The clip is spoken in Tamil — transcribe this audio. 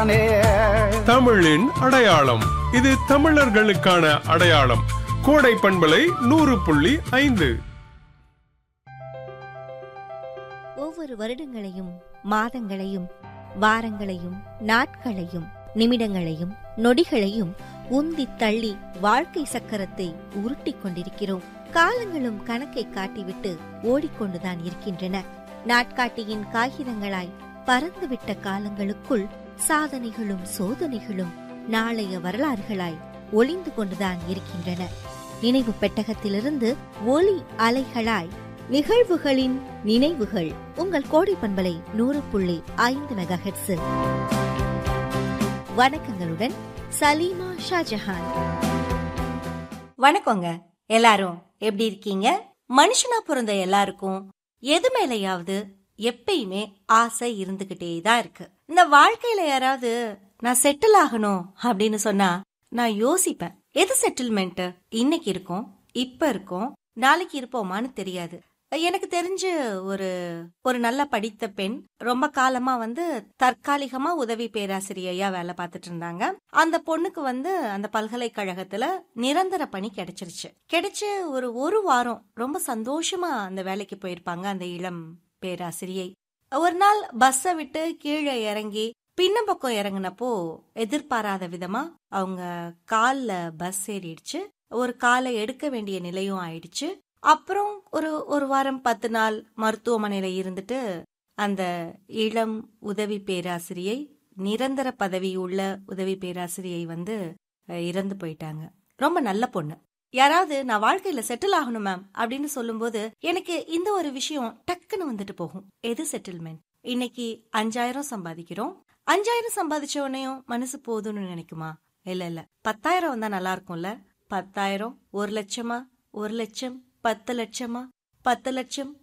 தானே தமிழின் அடையாளம் இது தமிழர்களுக்கான அடையாளம் கோடை பண்பலை நூறு புள்ளி ஐந்து ஒவ்வொரு வருடங்களையும் மாதங்களையும் வாரங்களையும் நாட்களையும் நிமிடங்களையும் நொடிகளையும் உந்தி தள்ளி வாழ்க்கை சக்கரத்தை உருட்டிக் கொண்டிருக்கிறோம் காலங்களும் கணக்கை காட்டிவிட்டு ஓடிக்கொண்டுதான் இருக்கின்றன நாட்காட்டியின் காகிதங்களாய் பறந்துவிட்ட காலங்களுக்குள் சாதனைகளும் சோதனைகளும் நாளைய வரலாறுகளாய் ஒளிந்து கொண்டுதான் இருக்கின்றன நினைவு பெட்டகத்திலிருந்து ஒலி அலைகளாய் நிகழ்வுகளின் நினைவுகள் உங்கள் கோடை பண்பலை நூறு புள்ளி ஐந்து மெகா வணக்கங்களுடன் சலீமா ஷாஜஹான் வணக்கங்க எல்லாரும் எப்படி இருக்கீங்க மனுஷனா பிறந்த எல்லாருக்கும் எது மேலயாவது எப்பயுமே ஆசை இருந்துகிட்டே தான் இருக்கு இந்த வாழ்க்கையில யாராவது நான் செட்டில் ஆகணும் அப்படின்னு சொன்னா நான் யோசிப்பேன் எது செட்டில்மெண்ட் இன்னைக்கு இருக்கும் இப்ப இருக்கும் நாளைக்கு இருப்போமான்னு தெரியாது எனக்கு தெரிஞ்சு ஒரு ஒரு நல்ல படித்த பெண் ரொம்ப காலமா வந்து தற்காலிகமா உதவி பேராசிரியையா வேலை பார்த்துட்டு இருந்தாங்க அந்த பொண்ணுக்கு வந்து அந்த பல்கலைக்கழகத்துல நிரந்தர பணி கிடைச்சிருச்சு கிடைச்சு ஒரு ஒரு வாரம் ரொம்ப சந்தோஷமா அந்த வேலைக்கு போயிருப்பாங்க அந்த இளம் பேராசிரியை ஒரு நாள் பஸ்ஸை விட்டு கீழே இறங்கி பின்ன பக்கம் இறங்கினப்போ எதிர்பாராத விதமா அவங்க கால்ல பஸ் ஏறிடுச்சு ஒரு காலை எடுக்க வேண்டிய நிலையும் ஆயிடுச்சு அப்புறம் ஒரு ஒரு வாரம் பத்து நாள் மருத்துவமனையில இருந்துட்டு அந்த இளம் உதவி பேராசிரியை நிரந்தர பதவி உள்ள உதவி பேராசிரியை வந்து அஹ், இறந்து போயிட்டாங்க ரொம்ப நல்ல பொண்ணு யாராவது நான் வாழ்க்கையில செட்டில் ஆகணும் மேம் அப்படின்னு சொல்லும்போது எனக்கு இந்த ஒரு விஷயம் டக்குன்னு வந்துட்டு போகும் எது செட்டில்மெண்ட் இன்னைக்கு அஞ்சாயிரம் சம்பாதிக்கிறோம் அஞ்சாயிரம் சம்பாதிச்ச உடனேயும் மனசு போதும்னு நினைக்குமா இல்ல இல்ல பத்தாயிரம் வந்தா நல்லா இருக்கும்ல பத்தாயிரம் ஒரு லட்சமா ஒரு லட்சம் பத்து லட்சமா பத்து லட்சம்